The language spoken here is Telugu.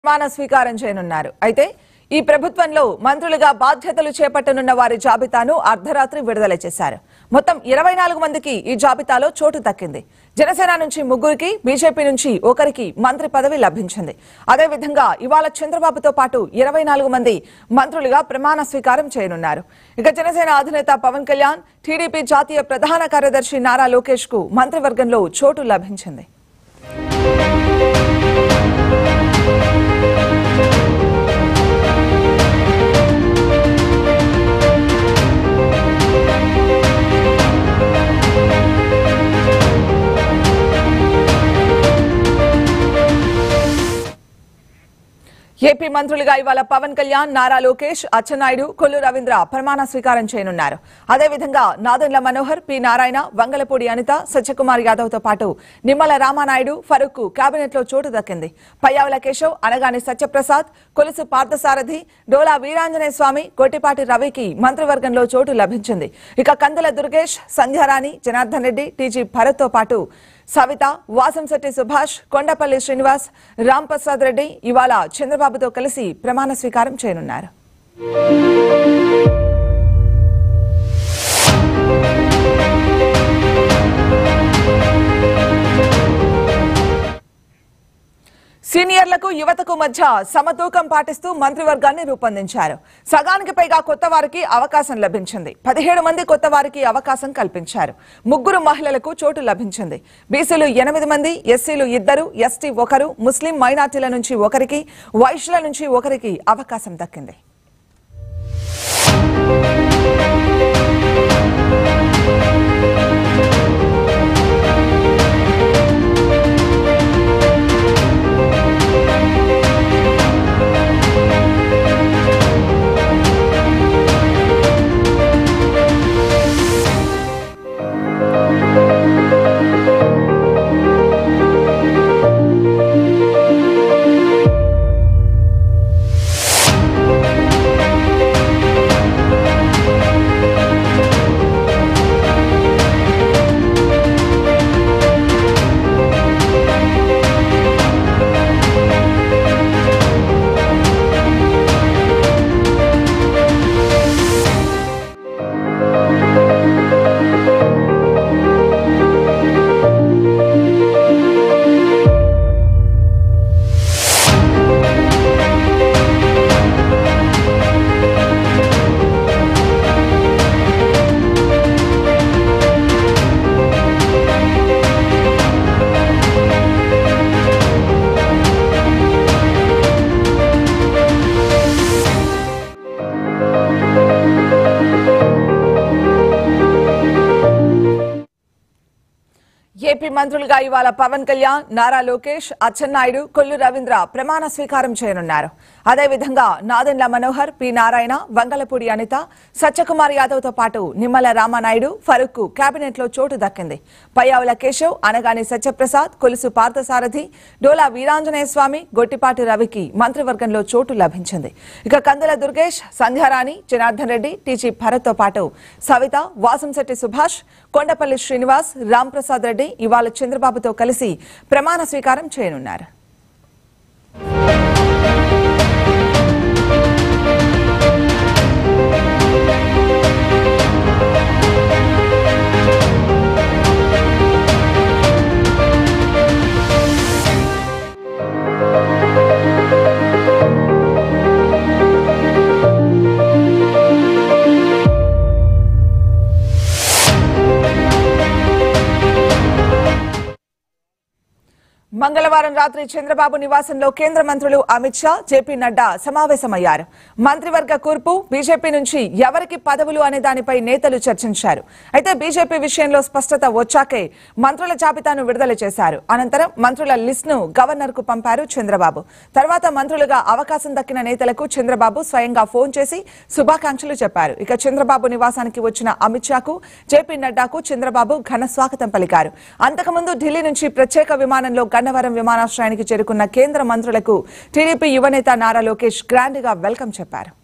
ప్రమాణ స్వీకారం చేయనున్నారు అయితే ఈ ప్రభుత్వంలో మంత్రులుగా బాధ్యతలు చేపట్టనున్న వారి జాబితాను అర్ధరాత్రి విడుదల చేశారు మొత్తం ఇరవై నాలుగు మందికి ఈ జాబితాలో చోటు దక్కింది జనసేన నుంచి ముగ్గురికి బీజేపీ నుంచి ఒకరికి మంత్రి పదవి లభించింది అదేవిధంగా ఇవాళ చంద్రబాబుతో పాటు ఇరవై నాలుగు మంది మంత్రులుగా ప్రమాణ స్వీకారం చేయనున్నారు ఇక జనసేన అధినేత పవన్ కళ్యాణ్ టీడీపీ జాతీయ ప్రధాన కార్యదర్శి నారా లోకేష్ కు మంత్రివర్గంలో చోటు లభించింది ఏపీ మంత్రులుగా ఇవాళ పవన్ కళ్యాణ్ నారా లోకేష్ అచ్చెన్నాయుడు కొల్లు రవీంద్ర ప్రమాణ స్వీకారం చేయనున్నారు అదేవిధంగా నాదెండ్ల మనోహర్ పి నారాయణ వంగలపూడి అనిత సత్యకుమార్ యాదవ్ తో పాటు నిమ్మల రామానాయుడు ఫరూక్ కు కేబినెట్ లో చోటు దక్కింది పయ్యావుల కేశవ్ అనగాని సత్యప్రసాద్ కొలుసు పార్థసారథి డోలా వీరాంజనేయ స్వామి గొట్టిపాటి రవికి మంత్రివర్గంలో చోటు లభించింది ఇక కందుల దుర్గేష్ సంధ్యారాణి జనార్దన్ రెడ్డి టీజీ భరత్ తో పాటు సవిత వాసంశెట్టి సుభాష్ కొండపల్లి శ్రీనివాస్ రామ్ ప్రసాద్ రెడ్డి ఇవాళ చంద్రబాబుతో కలిసి ప్రమాణ స్వీకారం చేయనున్నారు సీనియర్లకు యువతకు మధ్య సమతూకం పాటిస్తూ మంత్రివర్గాన్ని రూపొందించారు సగానికి పైగా కొత్త వారికి అవకాశం లభించింది పదిహేడు మంది కొత్త వారికి అవకాశం కల్పించారు ముగ్గురు మహిళలకు చోటు లభించింది బీసీలు ఎనిమిది మంది ఎస్సీలు ఇద్దరు ఎస్టీ ఒకరు ముస్లిం మైనార్టీల నుంచి ఒకరికి వైశ్యుల నుంచి ఒకరికి అవకాశం దక్కింది ఏపీ మంత్రులుగా ఇవాళ పవన్ కళ్యాణ్ నారా లోకేష్ అచ్చెన్నాయుడు కొల్లు రవీంద్ర ప్రమాణ స్వీకారం చేయనున్నారు అదేవిధంగా నాదెండ్ల మనోహర్ పి నారాయణ వంగలపూడి అనిత సత్యకుమార్ యాదవ్ తో పాటు నిమ్మల రామానాయుడు ఫరూక్ కు కేబినెట్ లో చోటు దక్కింది పయ్యావుల కేశవ్ అనగాని సత్యప్రసాద్ కొలుసు పార్థసారథి డోలా వీరాంజనేయ స్వామి గొట్టిపాటి రవికి మంత్రివర్గంలో చోటు లభించింది ఇక కందుల దుర్గేష్ సంధ్యారాణి జనార్దన్ రెడ్డి టీజీ భరత్ తో పాటు సవిత వాసంశెట్టి సుభాష్ కొండపల్లి శ్రీనివాస్ రామ్ ప్రసాద్ రెడ్డి ఇవాళ చంద్రబాబుతో కలిసి ప్రమాణ స్వీకారం చేయనున్నారు మంగళవారం రాత్రి చంద్రబాబు నివాసంలో కేంద్ర మంత్రులు అమిత్ షా జేపీ నడ్డా సమావేశమయ్యారు మంత్రివర్గ కూర్పు బీజేపీ నుంచి ఎవరికి పదవులు అనే దానిపై నేతలు చర్చించారు అయితే బీజేపీ విషయంలో స్పష్టత వచ్చాకే మంత్రుల జాబితాను విడుదల చేశారు అనంతరం మంత్రుల లిస్ట్ ను గవర్నర్ కు పంపారు చంద్రబాబు తర్వాత మంత్రులుగా అవకాశం దక్కిన నేతలకు చంద్రబాబు స్వయంగా ఫోన్ చేసి శుభాకాంక్షలు చెప్పారు ఇక చంద్రబాబు నివాసానికి వచ్చిన అమిత్ షాకు జేపీ నడ్డాకు చంద్రబాబు ఘన స్వాగతం పలికారు అంతకుముందు ఢిల్లీ నుంచి ప్రత్యేక విమానంలో గన్నవరం విమానాశ్రయానికి చేరుకున్న కేంద్ర మంత్రులకు టీడీపీ యువనేత నారా లోకేష్ గ్రాండ్ గా వెల్కమ్ చెప్పారు